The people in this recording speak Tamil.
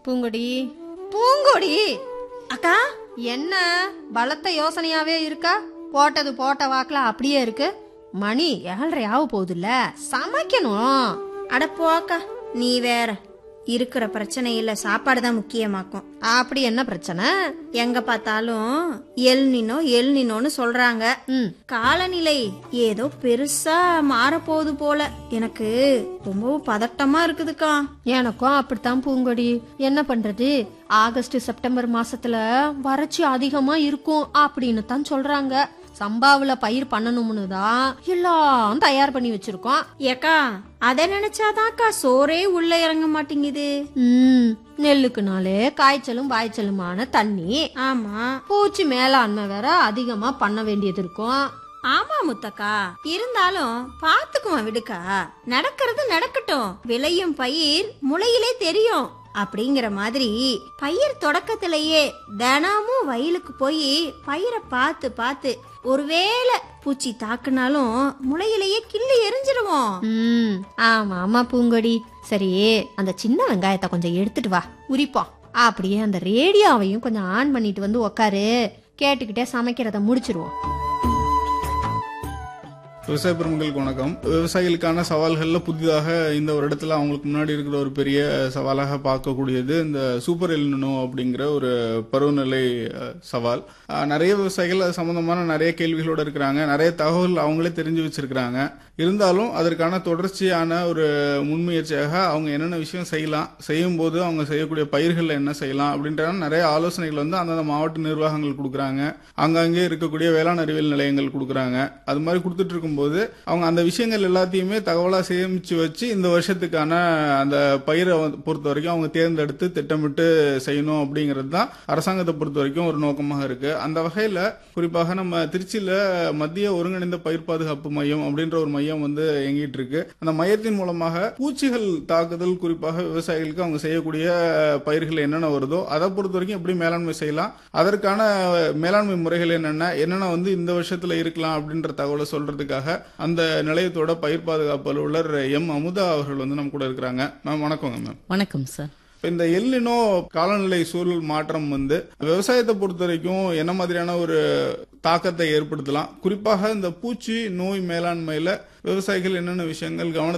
பூங்கொடி பூங்கொடி அக்கா என்ன பலத்த யோசனையாவே இருக்கா போட்டது போட்ட வாக்குல அப்படியே இருக்கு மணி ஏழரை ஆக போகுதுல்ல சமைக்கணும் அட போ அக்கா நீ வேற இருக்கிற பிரச்சனையில சாப்பாடு தான் முக்கியமாக்கும் அப்படி என்ன பிரச்சனை எங்க பார்த்தாலும் எல் நினோ எல் நினோன்னு சொல்றாங்க ம் காலநிலை ஏதோ பெருசா மாறப்போகுது போல எனக்கு ரொம்பவும் பதட்டமா இருக்குதுக்கா எனக்கும் அப்படித்தான் பூங்கொடி என்ன பண்றது ஆகஸ்ட் செப்டம்பர் மாசத்துல வறட்சி அதிகமா இருக்கும் அப்படின்னு தான் சொல்றாங்க சம்பாவுல பயிர் பண்ணணும்னு தான் எல்லாம் தயார் பண்ணி வச்சிருக்கோம் ஏக்கா அதை நினைச்சாதான்க்கா சோறே உள்ள இறங்க மாட்டேங்குது ம் நெல்லுக்குனாலே காய்ச்சலும் பாய்ச்சலுமான தண்ணி ஆமா பூச்சி மேலாண்மை வேற அதிகமா பண்ண வேண்டியது இருக்கும் ஆமா முத்தக்கா இருந்தாலும் பாத்துக்குவோம் விடுக்கா நடக்கிறது நடக்கட்டும் விளையும் பயிர் முளையிலே தெரியும் அப்படிங்கிற மாதிரி பயிர் தொடக்கத்திலேயே தினமும் வயலுக்கு போய் பயிரை பார்த்து பார்த்து ஒருவேளை பூச்சி தாக்குனாலும் முளையிலேயே கிள்ளி எரிஞ்சிருவோம் ம் ஆமா ஆமா பூங்கொடி சரி அந்த சின்ன வெங்காயத்தை கொஞ்சம் எடுத்துட்டு வா உரிப்போம் அப்படியே அந்த ரேடியோவையும் கொஞ்சம் ஆன் பண்ணிட்டு வந்து உக்காரு கேட்டுக்கிட்டே சமைக்கிறத முடிச்சிருவோம் விவசாய பெருமக்களுக்கு வணக்கம் விவசாயிகளுக்கான சவால்கள்ல புதிதாக இந்த வருடத்துல அவங்களுக்கு முன்னாடி இருக்கிற ஒரு பெரிய சவாலாக பார்க்கக்கூடியது இந்த சூப்பர் எல்னினோ அப்படிங்கிற ஒரு பருவநிலை அஹ், சவால் அஹ், நிறைய விவசாயிகள் அது சம்பந்தமான நிறைய கேள்விகளோட இருக்கிறாங்க நிறைய தகவல் அவங்களே தெரிஞ்சு வச்சிருக்கிறாங்க இருந்தாலும் அதற்கான தொடர்ச்சியான ஒரு முன்முயற்சியாக அவங்க என்னென்ன விஷயம் செய்யலாம் செய்யும் போது அவங்க செய்யக்கூடிய பயிர்களில் என்ன செய்யலாம் அப்படின்ற நிறைய ஆலோசனைகள் வந்து அந்தந்த மாவட்ட நிர்வாகங்கள் கொடுக்குறாங்க அங்கங்கே இருக்கக்கூடிய வேளாண் அறிவியல் நிலையங்கள் கொடுக்குறாங்க அது மாதிரி கொடுத்துட்டு இருக்கும்போது அவங்க அந்த விஷயங்கள் எல்லாத்தையுமே தகவலாக சேமிச்சு வச்சு இந்த வருஷத்துக்கான அந்த பயிரை வந்து பொறுத்த வரைக்கும் அவங்க தேர்ந்தெடுத்து திட்டமிட்டு செய்யணும் அப்படிங்கிறது தான் அரசாங்கத்தை பொறுத்த வரைக்கும் ஒரு நோக்கமாக இருக்கு அந்த வகையில் குறிப்பாக நம்ம திருச்சியில் மத்திய ஒருங்கிணைந்த பயிர் பாதுகாப்பு மையம் அப்படின்ற ஒரு மையம் வந்து இயங்கிட்டு இருக்கு அந்த மையத்தின் மூலமாக பூச்சிகள் தாக்குதல் குறிப்பாக விவசாயிகளுக்கு அவங்க செய்யக்கூடிய பயிர்கள் என்னென்ன வருதோ அதை பொறுத்த வரைக்கும் எப்படி மேலாண்மை செய்யலாம் அதற்கான மேலாண்மை முறைகள் என்னென்ன என்னென்ன வந்து இந்த வருஷத்துல இருக்கலாம் அப்படின்ற தகவலை சொல்றதுக்காக அந்த நிலையத்தோட பயிர் பாதுகாப்பு அலுவலர் எம் அமுதா அவர்கள் வந்து நம்ம கூட இருக்கிறாங்க மேம் வணக்கங்க மேம் வணக்கம் சார் இப்ப இந்த எல்லினோ காலநிலை சூழல் மாற்றம் வந்து விவசாயத்தை பொறுத்த வரைக்கும் என்ன மாதிரியான ஒரு தாக்கத்தை ஏற்படுத்தலாம் குறிப்பாக இந்த பூச்சி நோய் மேலாண்மையில விவசாயிகள் என்னென்ன விஷயங்கள் கவனத்தில்